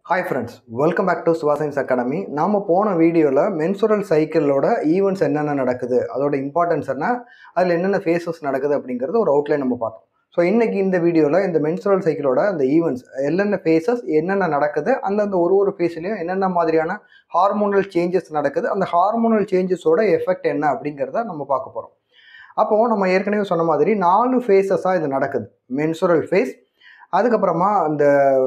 hi friends welcome back to Suva science academy நாம் போன வீடியோவில் மென்சுரல் சைக்கிளோட ஈவெண்ட்ஸ் என்னென்ன நடக்குது அதோட இம்பார்ட்டன்ஸ் என்ன அதில் என்னென்ன ஃபேஸஸ் நடக்குது அப்படிங்கிறது ஒரு அவுட்லைன் நம்ம பார்த்தோம் ஸோ இன்றைக்கி இந்த வீடியோவில் இந்த மென்சுரல் சைக்கிளோட அந்த ஈவெண்ட்ஸ் என்னென்ன ஃபேஸஸ் என்னென்ன நடக்குது அந்தந்த ஒரு ஒரு ஃபேஸ்லையும் என்னென்ன மாதிரியான ஹார்மோனல் சேஞ்சஸ் நடக்குது அந்த ஹார்மோனல் சேஞ்சஸோட எஃபெக்ட் என்ன அப்படிங்கிறத நம்ம பார்க்க போகிறோம் அப்போது நம்ம ஏற்கனவே சொன்ன மாதிரி நாலு ஃபேஸஸாக இது நடக்குது மென்சுரல் ஃபேஸ் அதுக்கப்புறமா அந்த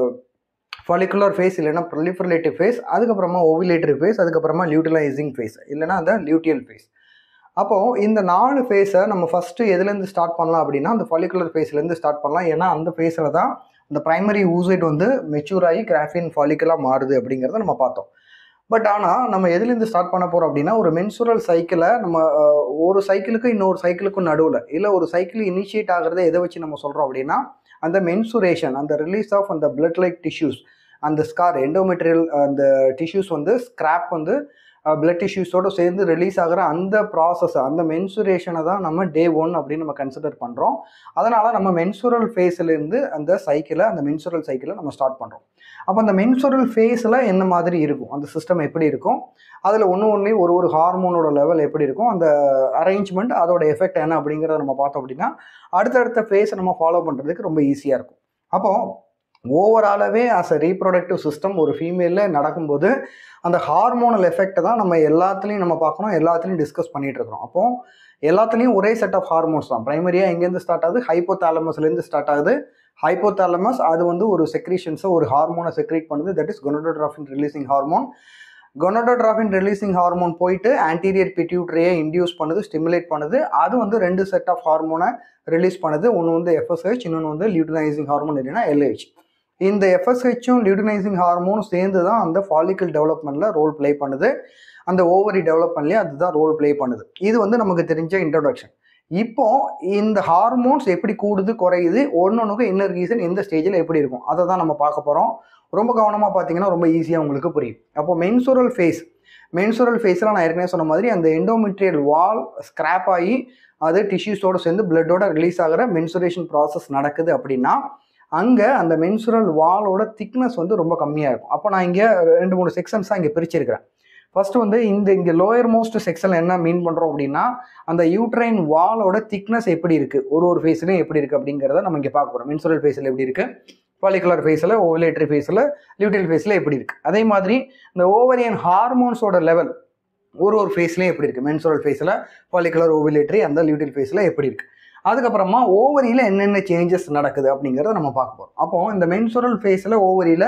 ஃபாலிகுலர் ஃபேஸ் இல்லைன்னா ப்ரொலிஃபரலேட்டிவ் ஃபேஸ் அதுக்கப்புறமா ஓவிலேட்டரி ஃபேஸ் அதுக்கப்புறமா லியூட்டிலைசிங் ஃபேஸ் இல்லைன்னா அந்த லியூட்டியல் ஃபேஸ் அப்போது இந்த நாலு ஃபேஸை நம்ம ஃபஸ்ட்டு எதுலேருந்து ஸ்டார்ட் பண்ணலாம் அப்படின்னா அந்த ஃபாலிகுலர் ஃபேஸ்லேருந்து ஸ்டார்ட் பண்ணலாம் ஏன்னா அந்த ஃபேஸில் தான் அந்த ப்ரைமரி ஊசைட் வந்து மெச்சூர் ஆகி கிராஃபின் ஃபாலிக்கலாக மாறுது அப்படிங்கிறத நம்ம பார்த்தோம் பட் ஆனால் நம்ம எதுலேருந்து ஸ்டார்ட் பண்ண போகிறோம் அப்படின்னா ஒரு மென்சுரல் சைக்கிளை நம்ம அஹ், ஒரு சைக்கிளுக்கு இன்னொரு சைக்கிளுக்கும் நடுவில் இல்லை ஒரு சைக்கிள் இனிஷியேட் ஆகிறத எதை வச்சு நம்ம சொல்கிறோம் அப்படின்னா அந்த மென்சுரேஷன் அந்த ரிலீஸ் ஆஃப் அந்த பிளட் லைக் டிஷ்யூஸ் அந்த ஸ்கார் எண்டோமெட்ரியல் அந்த டிஷ்யூஸ் வந்து ஸ்கிராப் வந்து பிளட் டிஷ்யூஸோடு சேர்ந்து ரிலீஸ் ஆகிற அந்த ப்ராசஸ் அந்த மென்சுரேஷனை தான் நம்ம டே ஒன் அப்படின்னு நம்ம கன்சிடர் பண்ணுறோம் அதனால் நம்ம மென்சுரல் ஃபேஸ்லேருந்து அந்த சைக்கிளை அந்த மென்சுரல் சைக்கிளை நம்ம ஸ்டார்ட் பண்ணுறோம் அப்போ அந்த மென்சுரல் ஃபேஸில் என்ன மாதிரி இருக்கும் அந்த சிஸ்டம் எப்படி இருக்கும் அதில் ஒன்று ஒன்றே ஒரு ஒரு ஹார்மோனோட லெவல் எப்படி இருக்கும் அந்த அரேஞ்ச்மெண்ட் அதோட எஃபெக்ட் என்ன அப்படிங்கிறத நம்ம பார்த்தோம் அப்படின்னா அடுத்தடுத்த ஃபேஸை நம்ம ஃபாலோ பண்ணுறதுக்கு ரொம்ப ஈஸியாக இருக்கும் அப்போது ஓவராலாகவே ஆஸ் அ ரீப்ரொடக்டிவ் சிஸ்டம் ஒரு ஃபீமேலில் நடக்கும்போது அந்த ஹார்மோனல் எஃபெக்ட்டை தான் நம்ம எல்லாத்துலேயும் நம்ம பார்க்கணும் எல்லாத்துலேயும் டிஸ்கஸ் பண்ணிகிட்டு இருக்கிறோம் அப்போ எல்லாத்துலேயும் ஒரே செட் ஆஃப் ஹார்மோன்ஸ் தான் ப்ரைமரியாக எங்கேருந்து ஸ்டார்ட் ஆகுது ஹைப்போதாலமஸ்லேருந்து ஸ்டார்ட் ஆகுது ஹைப்போதாலமஸ் அது வந்து ஒரு செக்ரீஷன்ஸை ஒரு ஹார்மோனை செக்ரேட் பண்ணுது that is gonadotropin releasing hormone gonadotropin releasing hormone போயிட்டு ஆன்டீரியர் பிட்யூட்ரியை இன்டியூஸ் பண்ணுது ஸ்டிமுலேட் பண்ணுது அது வந்து ரெண்டு செட் ஆஃப் ஹார்மோனை ரிலீஸ் பண்ணுது ஒன்று வந்து எஃப்எஸ்ஹெச் இன்னொன்று வந்து லியூட்டினைசிங் ஹார்மோன் இல்லைன்னா எல்ஹெச் இந்த எஃப்எஸ்ஹெச்சும் லியூட்டினைசிங் ஹார்மோனும் சேர்ந்து தான் அந்த ஃபாலிக்கல் டெவலப்மெண்ட்டில் ரோல் ப்ளே பண்ணுது அந்த ஓவரி டெவலப்மெண்ட்லேயே அதுதான் ரோல் ப்ளே பண்ணுது இது வந்து நமக்கு தெரிஞ்ச இன்ட்ரடக்ஷன் இப்போ இந்த ஹார்மோன்ஸ் எப்படி கூடுது குறையுது ஒன்னொன்றுக்கும் இன்னர் ரீசன் எந்த ஸ்டேஜில் எப்படி இருக்கும் அதை தான் நம்ம பார்க்க போகிறோம் ரொம்ப கவனமாக பார்த்தீங்கன்னா ரொம்ப ஈஸியாக உங்களுக்கு புரியும் அப்போ மென்சுரல் ஃபேஸ் மென்சுரல் ஃபேஸில் நான் ஏற்கனவே சொன்ன மாதிரி அந்த எண்டோமெட்ரியல் வால் ஸ்கிராப் ஆகி அது டிஷ்யூஸோடு சேர்ந்து பிளட்டோட ரிலீஸ் ஆகிற மென்சுரேஷன் ப்ராசஸ் நடக்குது அப்படின்னா அங்கே அந்த மென்சுரல் வாலோட திக்னஸ் வந்து ரொம்ப கம்மியாக இருக்கும் அப்போ நான் இங்கே ரெண்டு மூணு செக்ஷன்ஸாக இங்கே பிரிச்சிருக்கிறேன் ஃபர்ஸ்ட் வந்து இந்த இங்கே லோயர் மோஸ்ட் செக்ஷன் என்ன மீன் பண்ணுறோம் அப்படின்னா அந்த யூட்ரைன் வாலோட திக்னஸ் எப்படி இருக்குது ஒரு ஒரு ஃபேஸ்லையும் எப்படி இருக்குது அப்படிங்கிறத நம்ம இங்கே பார்க்க போகிறோம் மென்சுரல் ஃபேஸில் எப்படி இருக்குது ஃபாலிகுலர் ஃபேஸில் ஓவலேட்டரி ஃபேஸில் லியூட்டில் ஃபேஸில் எப்படி இருக்குது அதே மாதிரி இந்த ஓவரியன் ஹார்மோன்ஸோட லெவல் ஒரு ஒரு ஃபேஸ்லையும் எப்படி இருக்குது மென்சுரல் ஃபேஸில் ஃபாலிகுலர் ஓவிலேட்டரி அந்த லியூட்டில் ஃபேஸில் எப்படி இருக்குது அதுக்கப்புறமா ஓவரியில் என்னென்ன சேஞ்சஸ் நடக்குது அப்படிங்கிறத நம்ம பார்க்க போகிறோம் அப்போ இந்த மென்சுரல் ஃபேஸில் ஓவரியில்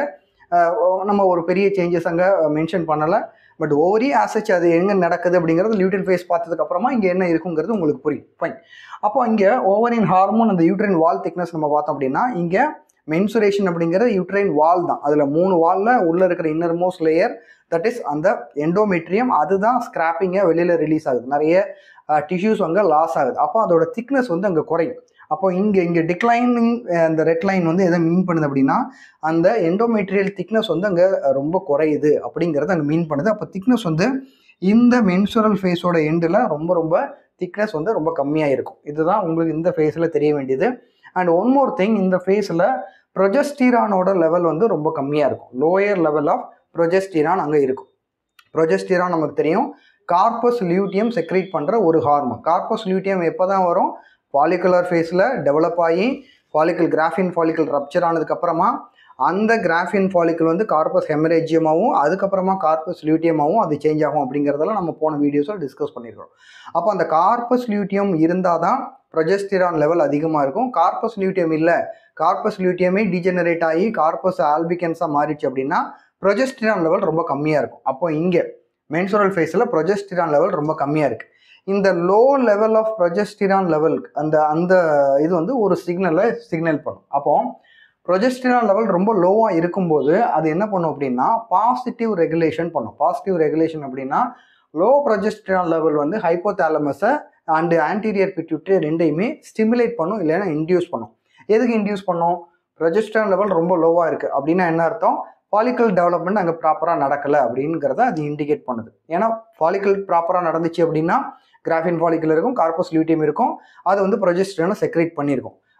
நம்ம ஒரு பெரிய சேஞ்சஸ் அங்கே மென்ஷன் பண்ணலை பட் ஓவரி ஆசச் அது எங்கே நடக்குது அப்படிங்கிறது லியூட்டின் ஃபேஸ் பார்த்ததுக்கப்புறமா இங்கே என்ன இருக்குங்கிறது உங்களுக்கு புரியும் ஃபைன் அப்போ இங்கே ஓவரின் ஹார்மோன் அந்த யூட்ரைன் வால் திக்னஸ் நம்ம பார்த்தோம் அப்படின்னா இங்கே மென்சுரேஷன் அப்படிங்கிறது யூட்ரைன் வால் தான் அதில் மூணு வாலில் உள்ளே இருக்கிற inner most layer that is அந்த எண்டோமெட்ரியம் அதுதான் ஸ்கிராப்பிங்காக வெளியில் ரிலீஸ் ஆகுது நிறைய டிஷ்யூஸ் அங்கே லாஸ் ஆகுது அப்போ அதோட திக்னஸ் வந்து அங்கே குறையும் அப்போ இங்கே இங்கே டிக்ளைனிங் அந்த ரெட் லைன் வந்து எதை மீன் பண்ணுது அப்படின்னா அந்த எண்டோமெட்ரியல் திக்னஸ் வந்து அங்கே ரொம்ப குறையுது அப்படிங்கிறத அங்கே மீன் பண்ணுது அப்போ திக்னஸ் வந்து இந்த மென்சுரல் ஃபேஸோட எண்டில் ரொம்ப ரொம்ப திக்னஸ் வந்து ரொம்ப கம்மியாக இருக்கும் இதுதான் உங்களுக்கு இந்த ஃபேஸில் தெரிய வேண்டியது அண்ட் ஒன் மோர் திங் இந்த ஃபேஸில் ப்ரொஜஸ்டீரானோட லெவல் வந்து ரொம்ப கம்மியாக இருக்கும் லோயர் லெவல் ஆஃப் ப்ரொஜஸ்டீரான் அங்கே இருக்கும் ப்ரொஜஸ்டீரான் நமக்கு தெரியும் கார்பஸ் லியூட்டியம் செக்ரேட் பண்ணுற ஒரு ஹார்மோன் கார்பஸ் லியூட்டியம் எப்போ தான் வரும் ஃபாலிகுலர் ஃபேஸில் டெவலப் ஆகி ஃபாலிக்கல் கிராஃபின் ஃபாலிக்கல் ரப்சர் ஆனதுக்கப்புறமா அந்த கிராஃபின் ஃபாலிக்கல் வந்து கார்பஸ் ஹெமரேஜியமாகவும் அதுக்கப்புறமா கார்பஸ் லியூட்டியமாகவும் அது சேஞ்ச் ஆகும் அப்படிங்கிறதெல்லாம் நம்ம போன வீடியோஸில் டிஸ்கஸ் பண்ணியிருக்கோம் அப்போ அந்த கார்பஸ் லியூட்டியம் இருந்தால் தான் ப்ரொஜெஸ்டிரான் லெவல் அதிகமாக இருக்கும் கார்பஸ் லியூட்டியம் இல்லை கார்பஸ் லியூட்டியமே டீஜெனரேட் ஆகி கார்பஸ் ஆல்பிகன்ஸாக மாறிச்சு அப்படின்னா ப்ரொஜெஸ்டிரான் லெவல் ரொம்ப கம்மியாக இருக்கும் அப்போ இங்கே மென்சுரல் ஃபேஸில் ப்ரொஜெஸ்டிரான் லெவல் ரொம்ப கம்மியாக இருக்குது இந்த low level of progesterone level அந்த அந்த இது வந்து ஒரு சிக்னலை சிக்னல் பண்ணும் அப்போ ப்ரொஜெஸ்டிரான் லெவல் ரொம்ப லோவாக இருக்கும்போது அது என்ன பண்ணும் அப்படின்னா பாசிட்டிவ் ரெகுலேஷன் பண்ணும் பாசிட்டிவ் ரெகுலேஷன் அப்படின்னா லோ ப்ரொஜெஸ்டிரான் லெவல் வந்து ஹைப்போதாலமஸை அண்டு ஆன்டீரியர் பிட்யூட்ரி ரெண்டையுமே ஸ்டிமுலேட் பண்ணும் இல்லைன்னா இன்டியூஸ் பண்ணும் எதுக்கு இன்டியூஸ் பண்ணும் ப்ரொஜெஸ்ட்ரான் லெவல் ரொம்ப லோவாக இருக்குது அப்படின்னா என்ன அர்த்தம் ஃபாலிக்கல் டெவலப்மெண்ட் அங்கே ப்ராப்பராக நடக்கலை அப்படிங்கிறத அது இண்டிகேட் பண்ணுது ஏன்னா ஃபாலிக்கல் ப்ராப்பராக நடந்துச்சு அப்படின்னா கிராஃபின் ஃபாலிக்கல் இருக்கும் கார்பஸ் லியூட்டியம் இருக்கும் அது வந்து ப்ரொஜெஸ்ட்ரானை செக்ரேட் பண்ணியிருக்கும்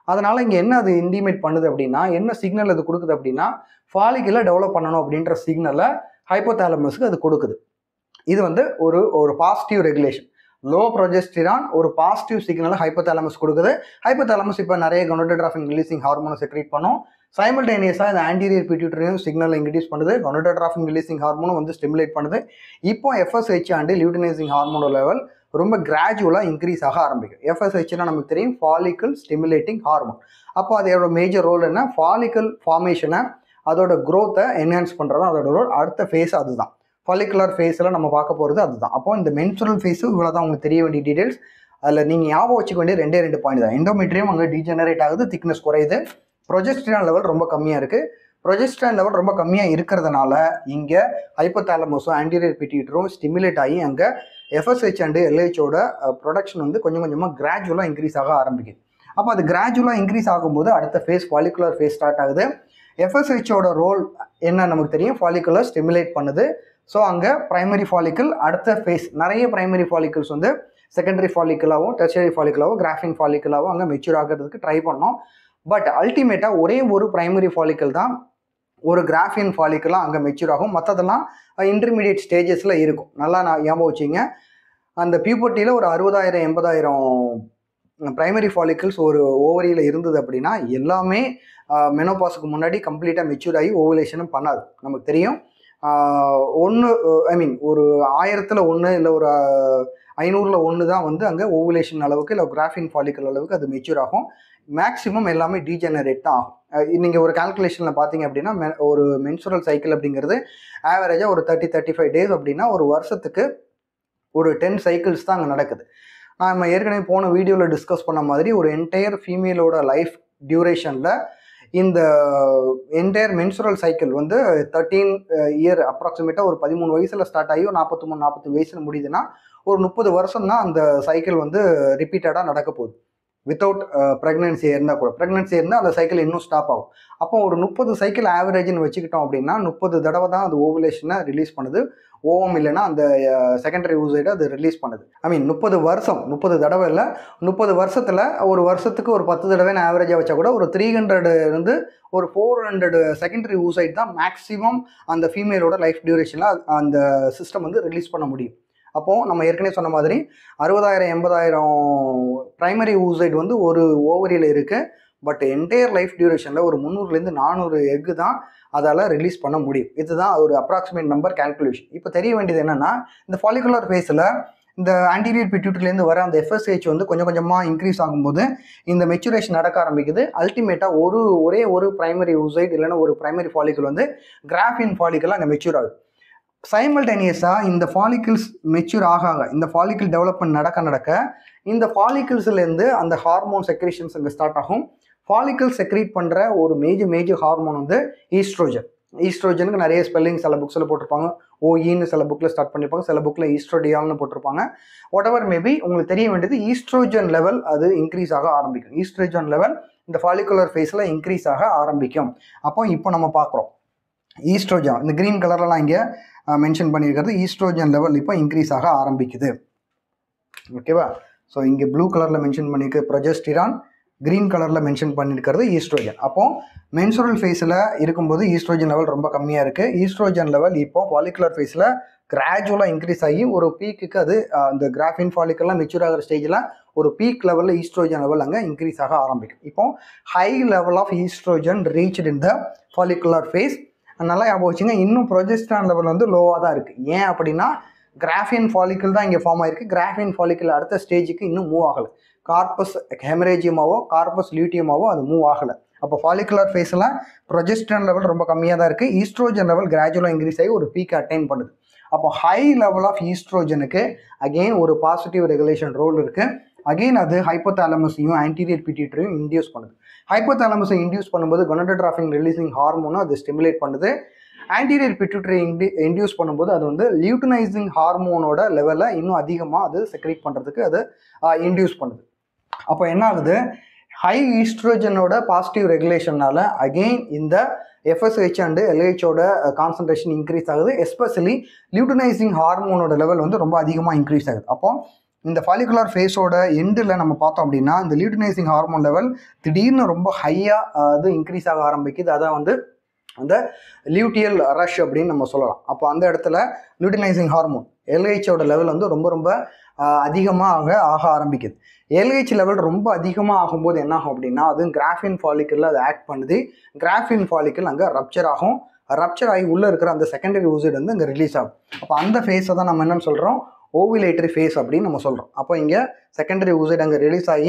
அதனால் இங்கே என்ன அது இண்டிமேட் பண்ணுது அப்படின்னா என்ன சிக்னல் அது கொடுக்குது அப்படின்னா ஃபாலிக்கில் டெவலப் பண்ணணும் அப்படின்ற சிக்னலை ஹைப்போதாலமஸுக்கு அது கொடுக்குது இது வந்து ஒரு ஒரு பாசிட்டிவ் ரெகுலேஷன் லோ ப்ரொஜெஸ்டிரான் ஒரு பாசிட்டிவ் சிக்னலை ஹைப்போதாலமஸ் கொடுக்குது ஹைப்போதாலமஸ் இப்போ நிறைய கொனோட்டோட்ராஃபின் ரிலீசிங் ஹார்மோனை செக்ரேட் பண்ணும் சைமல்டேனியஸாக இந்த ஆன்டீரியர் பிட்யூட்டரியும் சிக்னலை இன்க்ரீஸ் பண்ணுது கொனோட்டோட்ராஃபின் ரிலீசிங் ஹார்மோனும் வந்து ஸ்டிமுலேட் பண்ணுது இப்போ எஃப்எஸ்ஹெச் அண்டு லியூட்டினைசிங் ஹார்மோனோ லெவல் ரொம்ப கிராஜுவலாக இன்க்ரீஸ் ஆக ஆரம்பிக்கும் எஃப்எஸ்ஹெச்னா நமக்கு தெரியும் ஃபாலிக்கல் ஸ்டிமுலேட்டிங் ஹார்மோன் அப்போ அதோட மேஜர் ரோல் என்ன ஃபாலிக்கல் ஃபார்மேஷனை அதோட க்ரோத்தை என்ஹான்ஸ் பண்ணுறது அதோட ரோல் அடுத்த ஃபேஸ் அதுதான் ஃபாலிகுலர் ஃபேஸில் நம்ம பார்க்க போகிறது அதுதான் அப்போ இந்த மென்சுரல் ஃபேஸும் இவ்வளோ தான் உங்களுக்கு தெரிய வேண்டிய டீடைல்ஸ் அதில் நீங்கள் ஞாபகம் வச்சுக்க வேண்டிய ரெண்டே ரெண்டு பாயிண்ட் தான் எண்டோமெட்ரியம் அங்கே டீஜெனரேட் ஆகுது திக்னஸ் குறையுது ப்ரொஜெஸ்ட்ரான் லெவல் ரொம்ப கம்மியாக இருக்குது ப்ரொஜெஸ்ட்ரான் லெவல் ரொம்ப கம்மியாக இருக்கிறதுனால இங்கே ஹைப்போதாலமஸும் ஆன்டீரியர் பிட்டியூட்டரும் ஸ்டிமுலேட் ஆகி அங்கே எஃப்எஸ்ஹெச் அண்டு எல்ஹெச்சோட ப்ரொடக்ஷன் வந்து கொஞ்சம் கொஞ்சமாக கிராஜுவலாக இன்க்ரீஸ் ஆக ஆரம்பிக்குது அப்போ அது கிராஜுவலாக இன்க்ரீஸ் ஆகும்போது அடுத்த ஃபேஸ் ஃபாலிகுலர் ஃபேஸ் ஸ்டார்ட் ஆகுது எஃப்எஸ்ஹெச்சோட ரோல் என்ன நமக்கு தெரியும் ஃபாலிகுலர் ஸ்டிமுலேட் பண்ணுது ஸோ அங்கே ப்ரைமரி ஃபாலிக்கல் அடுத்த ஃபேஸ் நிறைய ப்ரைமரி ஃபாலிக்கல்ஸ் வந்து செகண்டரி ஃபாலிக்கலாகவும் டெர்ஷரி ஃபாலிக்கலாகவும் கிராஃபின் ஃபாலிக்கலாகவும் அங்கே மெச்சூர் ஆகிறதுக்கு ட்ரை பண்ணோம் பட் அல்டிமேட்டாக ஒரே ஒரு ப்ரைமரி ஃபாலிக்கல் தான் ஒரு கிராஃபியன் ஃபாலிக்கலாக அங்கே மெச்சூர் ஆகும் மற்றதெல்லாம் இன்டர்மீடியட் ஸ்டேஜஸில் இருக்கும் நல்லா நான் ஞாபகம் வச்சிங்க அந்த பியூபர்ட்டியில் ஒரு அறுபதாயிரம் எண்பதாயிரம் ப்ரைமரி ஃபாலிக்கல்ஸ் ஒரு ஓவரியில் இருந்தது அப்படின்னா எல்லாமே மெனோபாஸுக்கு முன்னாடி கம்ப்ளீட்டாக மெச்சூர் ஆகி ஓவலேஷனும் பண்ணாது நமக்கு தெரியும் ஒன்று ஐ மீன் ஒரு ஆயிரத்தில் ஒன்று இல்லை ஒரு ஐநூறில் ஒன்று தான் வந்து அங்கே ஓவுலேஷன் அளவுக்கு இல்லை கிராஃபின் ஃபாலிக்கல் அளவுக்கு அது மெச்சூர் ஆகும் மேக்ஸிமம் எல்லாமே டீஜெனரேட் தான் ஆகும் நீங்கள் ஒரு கால்குலேஷனில் பார்த்தீங்க அப்படின்னா ஒரு மென்சுரல் சைக்கிள் அப்படிங்கிறது ஆவரேஜாக ஒரு தேர்ட்டி தேர்ட்டி ஃபைவ் டேஸ் அப்படின்னா ஒரு வருஷத்துக்கு ஒரு டென் சைக்கிள்ஸ் தான் அங்கே நடக்குது நம்ம ஏற்கனவே போன வீடியோவில் டிஸ்கஸ் பண்ண மாதிரி ஒரு என்டையர் ஃபீமேலோட லைஃப் டியூரேஷனில் இந்த என்டையர் மென்சுரல் சைக்கிள் வந்து தேர்ட்டீன் இயர் அப்ராக்சிமேட்டாக ஒரு பதிமூணு வயசில் ஸ்டார்ட் ஆகி ஒரு நாற்பத்தி மூணு நாற்பத்தி வயசில் முடியுதுன்னா ஒரு முப்பது வருஷம் தான் அந்த சைக்கிள் வந்து ரிப்பீட்டடாக நடக்க போகுது வித்தவுட் ப்ரெக்னென்சி இருந்தால் கூட ப்ரெக்னென்சி இருந்தால் அந்த சைக்கிள் இன்னும் ஸ்டாப் ஆகும் அப்போ ஒரு முப்பது சைக்கிள் ஆவரேஜ்னு வச்சுக்கிட்டோம் அப்படின்னா முப்பது தடவை தான் அது ஓவுலேஷனை ரிலீஸ் பண்ணுது ஓவம் இல்லைன்னா அந்த செகண்டரி ஊசைடு அது ரிலீஸ் பண்ணுது ஐ மீன் முப்பது வருஷம் முப்பது தடவை இல்லை முப்பது வருஷத்தில் ஒரு வருஷத்துக்கு ஒரு பத்து தடவை நான் ஆவரேஜாக வச்சா கூட ஒரு த்ரீ ஹண்ட்ரட் இருந்து ஒரு ஃபோர் ஹண்ட்ரட் செகண்டரி ஊசைட் தான் மேக்ஸிமம் அந்த ஃபீமேலோட லைஃப் டியூரேஷனில் அந்த சிஸ்டம் வந்து ரிலீஸ் பண்ண முடியும் அப்போது நம்ம ஏற்கனவே சொன்ன மாதிரி அறுபதாயிரம் எண்பதாயிரம் ப்ரைமரி ஊசைட் வந்து ஒரு ஓவரியில் இருக்குது பட் என்டையர் லைஃப் டியூரேஷனில் ஒரு முந்நூறுலேருந்து நானூறு எக்கு தான் அதால் ரிலீஸ் பண்ண முடியும் இதுதான் ஒரு அப்ராக்சிமேட் நம்பர் கேல்குலேஷன் இப்போ தெரிய வேண்டியது என்னென்னா இந்த ஃபாலிகுலர் ஃபேஸில் இந்த ஆன்டீரியர் பிட்யூட்லேருந்து வர அந்த எஃப்எஸ்ஹெச் வந்து கொஞ்சம் கொஞ்சமாக இன்க்ரீஸ் ஆகும்போது இந்த மெச்சுரேஷன் நடக்க ஆரம்பிக்குது அல்டிமேட்டாக ஒரு ஒரே ஒரு ப்ரைமரி ஊசைட் இல்லைன்னா ஒரு ப்ரைமரி ஃபாலிக்கல் வந்து கிராஃபின் ஃபாலிக்கல் அங்கே மெச்சூர் ஆகுது சைமல்டேனியஸாக இந்த ஃபாலிக்கிள்ஸ் மெச்சூர் ஆக ஆக இந்த ஃபாலிக்கிள் டெவலப்மெண்ட் நடக்க நடக்க இந்த ஃபாலிக்கிள்ஸ்லேருந்து அந்த ஹார்மோன் செக்ரேஷன்ஸ் அங்கே ஸ்டார்ட் ஆகும் ஃபாலிக்கிள் செக்ரீட் பண்ணுற ஒரு மேஜர் மேஜர் ஹார்மோன் வந்து ஈஸ்ட்ரோஜன் ஈஸ்ட்ரோஜனுக்கு நிறைய ஸ்பெல்லிங் சில புக்ஸில் போட்டிருப்பாங்க ஓஇன்னு சில புக்கில் ஸ்டார்ட் பண்ணியிருப்பாங்க சில புக்கில் ஈஸ்ட்ரோடியால்னு போட்டிருப்பாங்க வாட் எவர் மேபி உங்களுக்கு தெரிய வேண்டியது ஈஸ்ட்ரோஜன் லெவல் அது இன்க்ரீஸ் ஆக ஆரம்பிக்கும் ஈஸ்ட்ரோஜன் லெவல் இந்த ஃபாலிகுலர் ஃபேஸில் இன்க்ரீஸ் ஆக ஆரம்பிக்கும் அப்போ இப்போ நம்ம பார்க்குறோம் ஈஸ்ட்ரோஜன் இந்த க்ரீன் கலர்லாம் இங்கே மென்ஷன் பண்ணியிருக்கிறது ஈஸ்ட்ரோஜன் லெவல் இப்போ இன்க்ரீஸ் ஆக ஆரம்பிக்குது ஓகேவா ஸோ இங்கே ப்ளூ கலரில் மென்ஷன் பண்ணியிருக்கு ப்ரொஜெஸ்டிரான் க்ரீன் கலரில் மென்ஷன் பண்ணியிருக்கிறது ஈஸ்ட்ரோஜன் அப்போ மென்சுரல் ஃபேஸில் இருக்கும்போது ஈஸ்ட்ரோஜன் லெவல் ரொம்ப கம்மியாக இருக்குது ஈஸ்ட்ரோஜன் லெவல் இப்போ ஃபாலிகுலர் ஃபேஸில் கிராஜுவலாக இன்க்ரீஸ் ஆகி ஒரு பீக்குக்கு அது அந்த கிராஃபின் ஃபாலிக்கெல்லாம் மெச்சூர் ஆகிற ஸ்டேஜில் ஒரு பீக் லெவலில் ஈஸ்ட்ரோஜன் லெவல் அங்கே இன்க்ரீஸ் ஆக ஆரம்பிக்கும் இப்போ high level of oestrogen reached in the follicular phase நல்லா ஞாபகம் வச்சுங்க இன்னும் ப்ரொஜெஸ்ட்ரான் லெவல் வந்து லோவாக தான் இருக்குது ஏன் அப்படின்னா கிராஃபின் ஃபாலிக்கல் தான் இங்கே ஃபார்ம் ஆயிருக்கு கிராஃபின் ஃபாலிக்கல் அடுத்த ஸ்டேஜுக்கு இன்னும் மூவ் ஆகலை கார்பஸ் ஹெமரேஜியமாவோ கார்பஸ் லியூட்டியமாவோ அது மூவ் ஆகலை அப்போ ஃபாலிகுலர் ஃபேஸில் ப்ரொஜெஸ்ட்ரான் லெவல் ரொம்ப கம்மியாக தான் இருக்குது ஈஸ்ட்ரோஜன் லெவல் கிராஜுவலாக இன்க்ரீஸ் ஆகி ஒரு பீக் அட்டைன் பண்ணுது அப்போ ஹை லெவல் ஆஃப் ஈஸ்ட்ரோஜனுக்கு அகெயின் ஒரு பாசிட்டிவ் ரெகுலேஷன் ரோல் இருக்குது அகெயின் அது ஹைப்போதாலமஸையும் ஆன்டீரியர் பிடியூட்டரையும் இன்டியூஸ் பண்ணுது ஹைப்போதாலமஸை இன்டியூஸ் பண்ணும்போது கொனடோட்ராஃபின் ரிலீசிங் ஹார்மோனும் அது ஸ்டிமுலேட் பண்ணுது ஆன்டீரியர் பிட்யூட்டரி இன்டி இன்டியூஸ் பண்ணும்போது அது வந்து லியூட்டனைசிங் ஹார்மோனோட லெவலை இன்னும் அதிகமாக அது செக்ரேட் பண்ணுறதுக்கு அது இன்டியூஸ் பண்ணுது அப்போ என்ன ஆகுது ஹை ஈஸ்ட்ரோஜனோட பாசிட்டிவ் ரெகுலேஷனால அகெயின் இந்த எஃப்எஸ்ஹெச் அண்டு எல்ஹெச்சோட கான்சன்ட்ரேஷன் இன்க்ரீஸ் ஆகுது எஸ்பெஷலி லியூட்டனைசிங் ஹார்மோனோட லெவல் வந்து ரொம்ப அதிகமாக இன்க்ரீஸ் ஆகுது அப்போ இந்த ஃபாலிகுலர் ஃபேஸோட எண்டில் நம்ம பார்த்தோம் அப்படின்னா இந்த லியூட்டினைசிங் ஹார்மோன் லெவல் திடீர்னு ரொம்ப ஹையாக அது இன்க்ரீஸ் ஆக ஆரம்பிக்குது அதான் வந்து அந்த லியூட்டியல் ரஷ் அப்படின்னு நம்ம சொல்லலாம் அப்போ அந்த இடத்துல லியூட்டினைசிங் ஹார்மோன் எல்ஹெச்சோட லெவல் வந்து ரொம்ப ரொம்ப அதிகமாக ஆக ஆரம்பிக்குது எல்ஹெச் லெவல் ரொம்ப அதிகமாக ஆகும்போது என்ன ஆகும் அப்படின்னா அது கிராஃபின் ஃபாலிக்கலில் அது ஆக்ட் பண்ணுது கிராஃபின் ஃபாலிக்கல் அங்கே ரப்ச்சர் ஆகும் ரப்ச்சர் ஆகி உள்ளே இருக்கிற அந்த செகண்டரி ஊசிட் வந்து இங்கே ரிலீஸ் ஆகும் அப்போ அந்த ஃபேஸை தான் நம்ம என்னன்னு சொல்கிறோம் ஓவிலேட்டரி ஃபேஸ் அப்படின்னு நம்ம சொல்கிறோம் அப்போ இங்கே செகண்டரி ஊசிட் அங்கே ரிலீஸ் ஆகி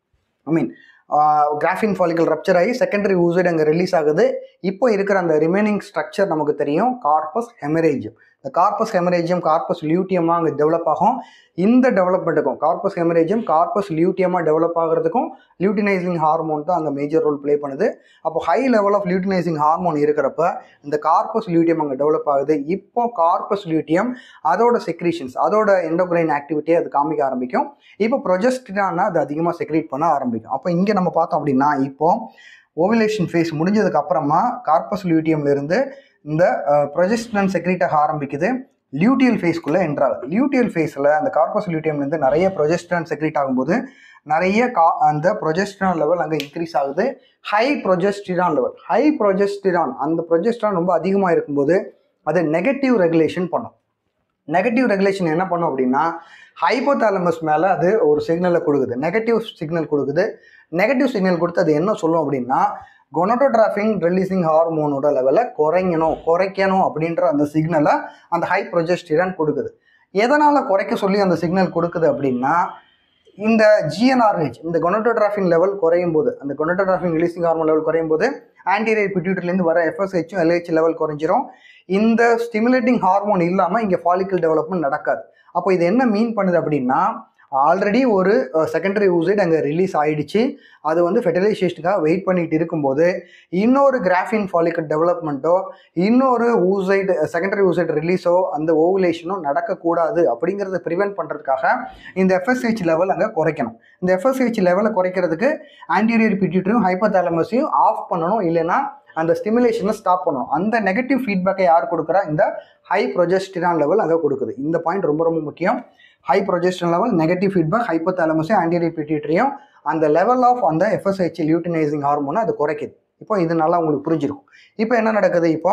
I mean Graafian follicle rupture ஆகி செகண்டரி ஊசிட் அங்கே ரிலீஸ் ஆகுது இப்போ இருக்கிற அந்த ரிமைனிங் ஸ்ட்ரக்சர் நமக்கு தெரியும் கார்பஸ் ஹெமரேஜியம் இந்த கார்பஸ் ஹெமரேஜியம் கார்பஸ் லியூட்டியமாக அங்கே டெவலப் ஆகும் இந்த டெவலப்மெண்ட்டுக்கும் கார்பஸ் ஹெமரேஜியம் கார்பஸ் லியூட்டியமாக டெவலப் ஆகிறதுக்கும் லியூட்டினைசிங் ஹார்மோன் தான் அங்கே மேஜர் ரோல் ப்ளே பண்ணுது அப்போ high level of luteinising hormone இருக்கிறப்ப இந்த கார்பஸ் லியூட்டியம் அங்கே டெவலப் ஆகுது இப்போ கார்பஸ் லியூட்டியம் அதோட செக்ரீஷன்ஸ் அதோட எண்டோக்ரைன் ஆக்டிவிட்டியை அது காமிக்க ஆரம்பிக்கும் இப்போ ப்ரொஜெஸ்டிரானா அது அதிகமாக செக்ரீட் பண்ண ஆரம்பிக்கும் அப்போ இங்கே நம்ம பார்த்தோம் அப்படின்னா இப்போ ஓவிலேஷன் ஃபேஸ் முடிஞ்சதுக்கு அப்புறமா கார்பஸ் லியூட்டியம்லேருந்து இந்த ப்ரொஜெஸ்டிரான் செக்ரீட் ஆக ஆரம்பிக்குது லியூட்டியல் ஃபேஸ்க்குள்ளே என்ட்ராகுது லியூட்டியல் ஃபேஸில் அந்த கார்பஸ் லியூட்டியம்லேருந்து நிறைய ப்ரொஜெஸ்ட்ரான் செக்ரேட் ஆகும்போது நிறைய கா அந்த ப்ரொஜெஸ்ட்ரான் லெவல் அங்கே இன்க்ரீஸ் ஆகுது high progesterone level high progesterone அந்த ப்ரொஜெஸ்ட்ரான் ரொம்ப அதிகமாக இருக்கும்போது அது நெகட்டிவ் ரெகுலேஷன் பண்ணும் நெகட்டிவ் ரெகுலேஷன் என்ன பண்ணும் அப்படின்னா ஹைப்போதாலமஸ் மேலே அது ஒரு சிக்னலை கொடுக்குது நெகட்டிவ் சிக்னல் கொடுக்குது நெகட்டிவ் சிக்னல் கொடுத்து அது என்ன சொல்லும் அப்படின்னா கொனோட்டோட்ராஃபிங் ரிலீசிங் ஹார்மோனோட லெவலை குறைங்கணும் குறைக்கணும் அப்படின்ற அந்த சிக்னலை அந்த ஹை ப்ரொஜெஸ்டிரான் கொடுக்குது எதனால் குறைக்க சொல்லி அந்த சிக்னல் கொடுக்குது அப்படின்னா இந்த ஜிஎன்ஆர்ஹெச் இந்த கொனோட்டோட்ராஃபின் லெவல் குறையும் போது அந்த கொனோட்டோட்ராஃபின் ரிலீசிங் ஹார்மோன் லெவல் குறையும் போது ஆன்டீரியர் பிட்யூட்டர்லேருந்து வர எஃப்எஸ்ஹெச்சும் எல்ஹெச் லெவல் குறைஞ்சிரும் இந்த ஸ்டிமுலேட்டிங் ஹார்மோன் இல்லாமல் இங்கே ஃபாலிக்கல் டெவலப்மெண்ட் நடக்காது அப்போ இது என்ன மீன் பண்ணுது அப்படின்னா ஆல்ரெடி ஒரு செகண்டரி ஊசைட் அங்கே ரிலீஸ் ஆயிடுச்சு அது வந்து ஃபெர்டிலைசேஷனுக்காக வெயிட் பண்ணிட்டு இருக்கும்போது இன்னொரு கிராஃபின் ஃபாலிக்கல் டெவலப்மெண்ட்டோ இன்னொரு ஊசைட் செகண்டரி ஊசைட் ரிலீஸோ அந்த ஓவுலேஷனோ நடக்கக்கூடாது அப்படிங்கிறத ப்ரிவென்ட் பண்ணுறதுக்காக இந்த எஃப்எஸ்ஹெச் லெவல் அங்கே குறைக்கணும் இந்த எஃப்எஸ்ஹெச் லெவலை குறைக்கிறதுக்கு ஆன்டீரியர் பிட்யூட்டரியும் ஹைப்போதாலமஸையும் ஆஃப் பண்ணணும் இல்லைன்னா அந்த ஸ்டிமுலேஷனை ஸ்டாப் பண்ணணும் அந்த நெகட்டிவ் ஃபீட்பேக்கை யார் கொடுக்குறா இந்த ஹை ப்ரொஜெஸ்டிரான் லெவல் அங்கே கொடுக்குது இந்த பாயிண்ட் ரொம்ப ரொம்ப முக்கியம் high progesterone level negative feedback ஹைப்போதாலமஸையும் ஆன்டீரியர் பிட்யூட்டரியும் அந்த லெவல் ஆஃப் அந்த எஃப்எஸ்ஹெச் லியூட்டினைசிங் ஹார்மோனை அது குறைக்குது இப்போ இது நல்லா உங்களுக்கு புரிஞ்சிருக்கும் இப்போ என்ன நடக்குது இப்போ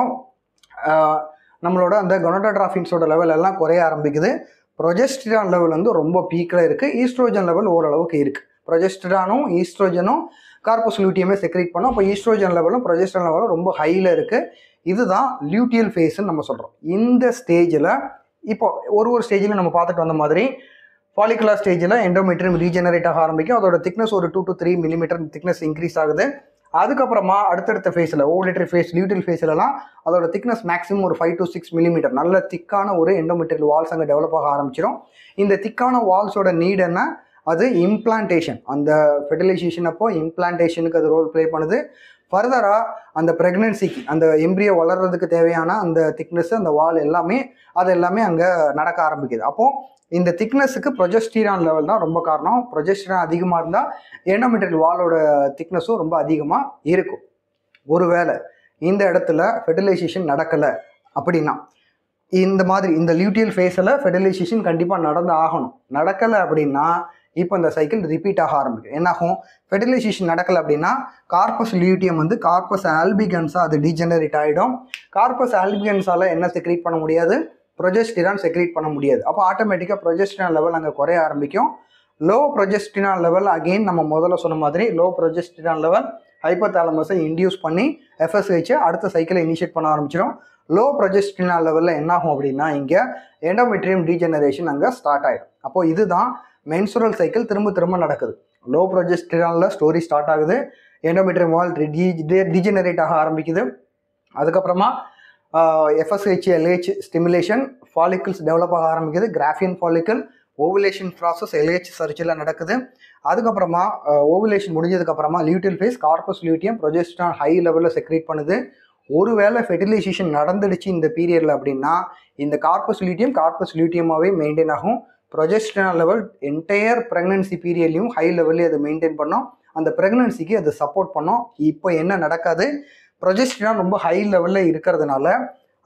ஆஹ், நம்மளோட அந்த கொனோட்டோட்ராஃபின்ஸோட லெவல் எல்லாம் குறைய ஆரம்பிக்குது ப்ரொஜெஸ்டிரான் லெவல் வந்து ரொம்ப பீக்கில் இருக்குது ஈஸ்ட்ரோஜன் லெவல் ஓரளவுக்கு இருக்குது ப்ரொஜெஸ்டிரானும் ஈஸ்ட்ரோஜனும் கார்பஸ் லூட்டியமே செக்ரேட் பண்ணும் அப்போ ஈஸ்ட்ரோஜன் லெவலும் ப்ரொஜெஸ்ட்ரான் லெவலும் ரொம்ப ஹையில் இருக்குது இதுதான் லியூட்டியல் ஃபேஸ்ன்னு நம்ம சொல்கிறோம் இந்த ஸ்டேஜில் இப்போ ஒரு ஒரு ஸ்டேஜில் நம்ம பார்த்துட்டு வந்த மாதிரி ஃபாலிகுலர் ஸ்டேஜில் எண்டோமெட்ரியம் ரீஜெனரேட் ஆக ஆரம்பிக்கும் அதோட திக்னஸ் ஒரு two to three millimetre thickness increase ஆகுது அதுக்கப்புறமா அடுத்தடுத்த ஃபேஸில் ஓவலேட்டரி ஃபேஸ் லியூட்டில் ஃபேஸ்லலாம் அதோட திக்னஸ் மேக்ஸிமம் ஒரு ஃபைவ் டு சிக்ஸ் மில்லிமீட்டர் நல்ல திக்கான ஒரு எண்டோமெட்ரியல் வால்ஸ் அங்கே டெவலப் ஆக ஆரம்பிச்சிடும் இந்த திக்கான வால்ஸோட நீட் என்ன அது இம்ப்ளான்டேஷன் அந்த ஃபெர்டிலைசேஷன் அப்போ இம்ப்ளான்டேஷனுக்கு அது ரோல் ப்ளே பண்ணுது ஃபர்தராக அந்த ப்ரெக்னென்சிக்கு அந்த எம்ப்ரியோ வளர்றதுக்கு தேவையான அந்த திக்னஸ் அந்த வால் எல்லாமே அது எல்லாமே அங்கே நடக்க ஆரம்பிக்குது அப்போது இந்த திக்னஸுக்கு ப்ரொஜெஸ்டிரான் லெவல் தான் ரொம்ப காரணம் ப்ரொஜெஸ்டிரான் அதிகமாக இருந்தால் எண்டோமெட்ரியல் வாலோட திக்னஸும் ரொம்ப அதிகமாக இருக்கும் ஒருவேளை இந்த இடத்துல ஃபெர்டிலைசேஷன் நடக்கலை அப்படின்னா இந்த மாதிரி இந்த லியூட்டியல் ஃபேஸில் ஃபெர்டிலைசேஷன் கண்டிப்பாக நடந்து ஆகணும் நடக்கலை அப்படின்னா இப்போ இந்த சைக்கிள் ரிப்பீட் ஆக ஆரம்பிக்கும் என்னாகும் ஃபெர்டிலைசேஷன் நடக்கலை அப்படின்னா கார்பஸ் லியூட்டியம் வந்து கார்பஸ் ஆல்பிகன்ஸாக அது டீஜெனரேட் ஆகிடும் கார்பஸ் ஆல்பிகன்ஸால் என்ன செக்ரேட் பண்ண முடியாது ப்ரொஜெஸ்டிரான் செக்ரேட் பண்ண முடியாது அப்போ ஆட்டோமேட்டிக்காக ப்ரொஜெஸ்டிரான் லெவல் அங்கே குறைய ஆரம்பிக்கும் லோ ப்ரொஜெஸ்டிரான் லெவல் அகெயின் நம்ம முதல்ல சொன்ன மாதிரி லோ ப்ரொஜெஸ்டிரான் லெவல் ஹைப்போதாலமஸை இன்டியூஸ் பண்ணி எஃப்எஸ்ஹெச்சை அடுத்த சைக்கிளை இனிஷியேட் பண்ண ஆரம்பிச்சிடும் லோ ப்ரொஜெஸ்டிரான் லெவலில் என்ன ஆகும் அப்படின்னா இங்கே எண்டோமெட்ரியம் டீஜெனரேஷன் அங்கே ஸ்டார்ட் ஆகிடும் அப்போது இதுதான் மென்சுரல் சைக்கிள் திரும்ப திரும்ப நடக்குது லோ ப்ரொஜெஸ்டிரானில் ஸ்டோரி ஸ்டார்ட் ஆகுது எண்டோமெட்ரியம் வால் டிஜெனரேட் ஆக ஆரம்பிக்குது அதுக்கப்புறமா FSH LH stimulation follicles develop ஆக ஆரம்பிக்குது Graafian follicle ovulation process LH சர்ச்சில் நடக்குது அதுக்கப்புறமா ஓவுலேஷன் முடிஞ்சதுக்கப்புறமா luteal phase corpus luteum progesterone high லெவலில் செக்ரேட் பண்ணுது ஒருவேளை ஃபெர்டிலைசேஷன் நடந்துடுச்சு இந்த பீரியடில் அப்படின்னா இந்த கார்பஸ் லியூட்டியம் கார்பஸ் லியூட்டியமாகவே மெயின்டைன் ஆகும் ப்ரொஜெஸ்டான் லெவல் என்டையர் ப்ரெக்னன்சி பீரியட்லையும் ஹை லெவல்லே அதை மெயின்டைன் பண்ணோம் அந்த ப்ரெக்னன்சிக்கு அது சப்போர்ட் பண்ணோம் இப்போ என்ன நடக்காது ப்ரொஜெஸ்டிரான் ரொம்ப ஹை லெவலில் இருக்கிறதுனால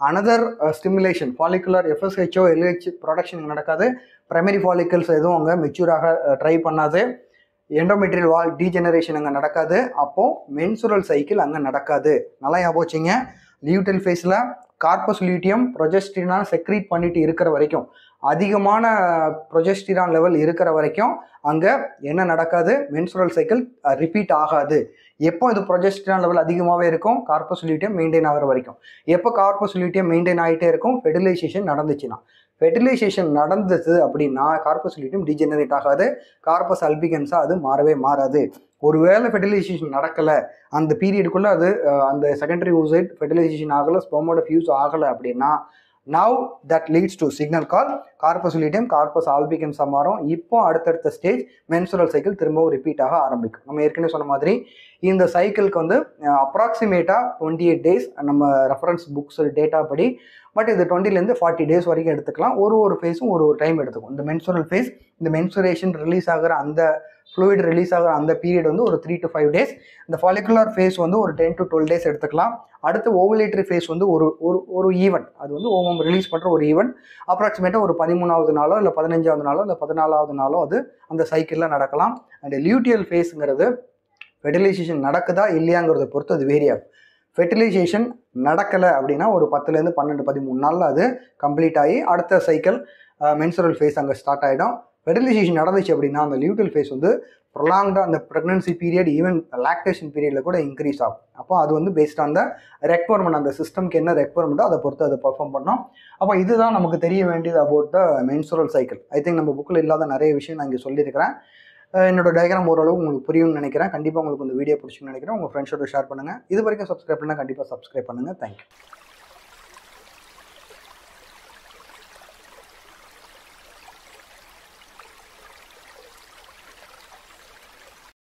அனதர் ஸ்டிமுலேஷன் ஃபாலிகுலர் எஃப்எஸ்ஹெச்ஓ எல்ஹெச் ப்ரொடக்ஷன் நடக்காது ப்ரைமரி ஃபாலிக்கல்ஸ் எதுவும் அங்கே மெச்சூராக ட்ரை பண்ணாது எண்டோமெட்ரியல் வால் டீஜெனரேஷன் அங்கே நடக்காது அப்போது மென்சுரல் சைக்கிள் அங்கே நடக்காது நல்லா ஞாபகம் வச்சுங்க லியூட்டல் ஃபேஸில் கார்பஸ் லியூட்டியம் ப்ரொஜெஸ்டிரான் செக்ரீட் பண்ணிட்டு இருக்கிற வரைக்கும் அதிகமான ப்ரொஜெஸ்டிரான் லெவல் இருக்கிற வரைக்கும் அங்கே என்ன நடக்காது மென்சுரல் சைக்கிள் ரிப்பீட் ஆகாது எப்போ இது ப்ரொஜெஸ்டிரான் லெவல் அதிகமாகவே இருக்கும் கார்பஸ் லியூட்டியம் மெயின்டைன் ஆகிற வரைக்கும் எப்போ கார்பஸ் லியூட்டியம் மெயின்டைன் ஆகிட்டே இருக்கும் ஃபெர்டிலைசேஷன் நடந்துச்சுன்னா ஃபெர்டிலைசேஷன் நடந்தது அப்படின்னா கார்பஸ் லியூட்டியம் டிஜெனரேட் ஆகாது கார்பஸ் அல்பிகன்ஸாக அது மாறவே மாறாது ஒருவேளை ஃபெர்டிலைசேஷன் நடக்கலை அந்த பீரியடுக்குள்ளே அது அஹ், அந்த செகண்டரி ஊசைட் ஃபெர்டிலைசேஷன் ஆகலை ஸ்போமோட ஃபியூஸ் ஆகலை அப்படின்னா now that leads to signal call corpus luteum corpus ஆல்பிகன்ஸாக மாறும் இப்போ அடுத்தடுத்த ஸ்டேஜ் மென்சுரல் சைக்கிள் திரும்பவும் ரிப்பீட் ஆக ஆரம்பிக்கும் நம்ம ஏற்கனவே சொன்ன மாதிரி இந்த சைக்கிள்க்கு வந்து அப்ராக்சிமேட்டாக டுவெண்ட்டி எயிட் டேஸ் நம்ம ரெஃபரன்ஸ் புக்ஸ் டேட்டா படி பட் இது டுவெண்ட்டிலேருந்து ஃபார்ட்டி டேஸ் வரைக்கும் எடுத்துக்கலாம் ஒரு ஒரு ஃபேஸும் ஒரு ஒரு டைம் எடுத்துக்கும் இந்த மென்சுரல் ஃபேஸ் இந்த மென்சுரேஷன் ரிலீஸ் ஆகிற அந்த ஃப்ளூயிட் ரிலீஸ் ஆகிற அந்த பீரியட் வந்து ஒரு த்ரீ டு ஃபைவ் டேஸ் இந்த ஃபாலிகுலர் ஃபேஸ் வந்து ஒரு டென் டு டுவெல் டேஸ் எடுத்துக்கலாம் அடுத்து ஓவலேட்டரி ஃபேஸ் வந்து ஒரு ஒரு ஒரு ஈவெண்ட் அது வந்து ஓவம் ரிலீஸ் பண்ணுற ஒரு ஈவெண்ட் அப்ராக்சிமேட்டாக ஒரு பதிமூணாவது நாளோ இல்லை பதினஞ்சாவது நாளோ இல்லை பதினாலாவது நாளோ அது அந்த சைக்கிளில் நடக்கலாம் அண்ட் லியூட்டியல் ஃபேஸுங்கிறது ஃபெர்டிலைசேஷன் நடக்குதா இல்லையாங்கிறத பொறுத்து அது வேரி ஆகும் ஃபெர்டிலைசேஷன் நடக்கலை அப்படின்னா ஒரு பத்துலேருந்து பன்னெண்டு பதிமூணு நாளில் அது கம்ப்ளீட் ஆகி அடுத்த சைக்கிள் மென்சுரல் ஃபேஸ் அங்கே ஸ்டார்ட் ஆகிடும் ஃபெர்டிலைசேஷன் நடந்துச்சு அப்படின்னா அந்த லியூட்டல் ஃபேஸ் வந்து ப்ரொலாங்டாக அந்த ப்ரெக்னன்சி பீரியட் ஈவன் லாக்டேஷன் பீரியடில் கூட இன்க்ரீஸ் ஆகும் அப்போ அது வந்து பேஸ்ட் ஆன் த ரெக்வயர்மெண்ட் அந்த சிஸ்டம்க்கு என்ன ரெக்வயர்மெண்ட்டோ அதை பொறுத்து அதை பர்ஃபார்ம் பண்ணோம் அப்போ இதுதான் நமக்கு தெரிய வேண்டியது about the menstrual cycle I think நம்ம புக்கில் இல்லாத நிறைய விஷயம் நான் இங்கே சொல்லியிருக்கிறேன் அஹ் என்னோட டயக்ராம் ஓரளவு உங்களுக்கு புரியும்னு நினைக்கிறேன் கண்டிப்பாக உங்களுக்கு இந்த வீடியோ பிடிச்சுன்னு நினைக்கிறேன் உங்கள் ஃப்ரெண்ட்ஸோட ஷேர் பண்ணுங்கள் இது வரைக்கும் சப்ஸ்கிரைப் பண்ணால் கண்டிப்பாக சப்ஸ்கிரைப் பண்ணுங்கள் தேங்க்யூ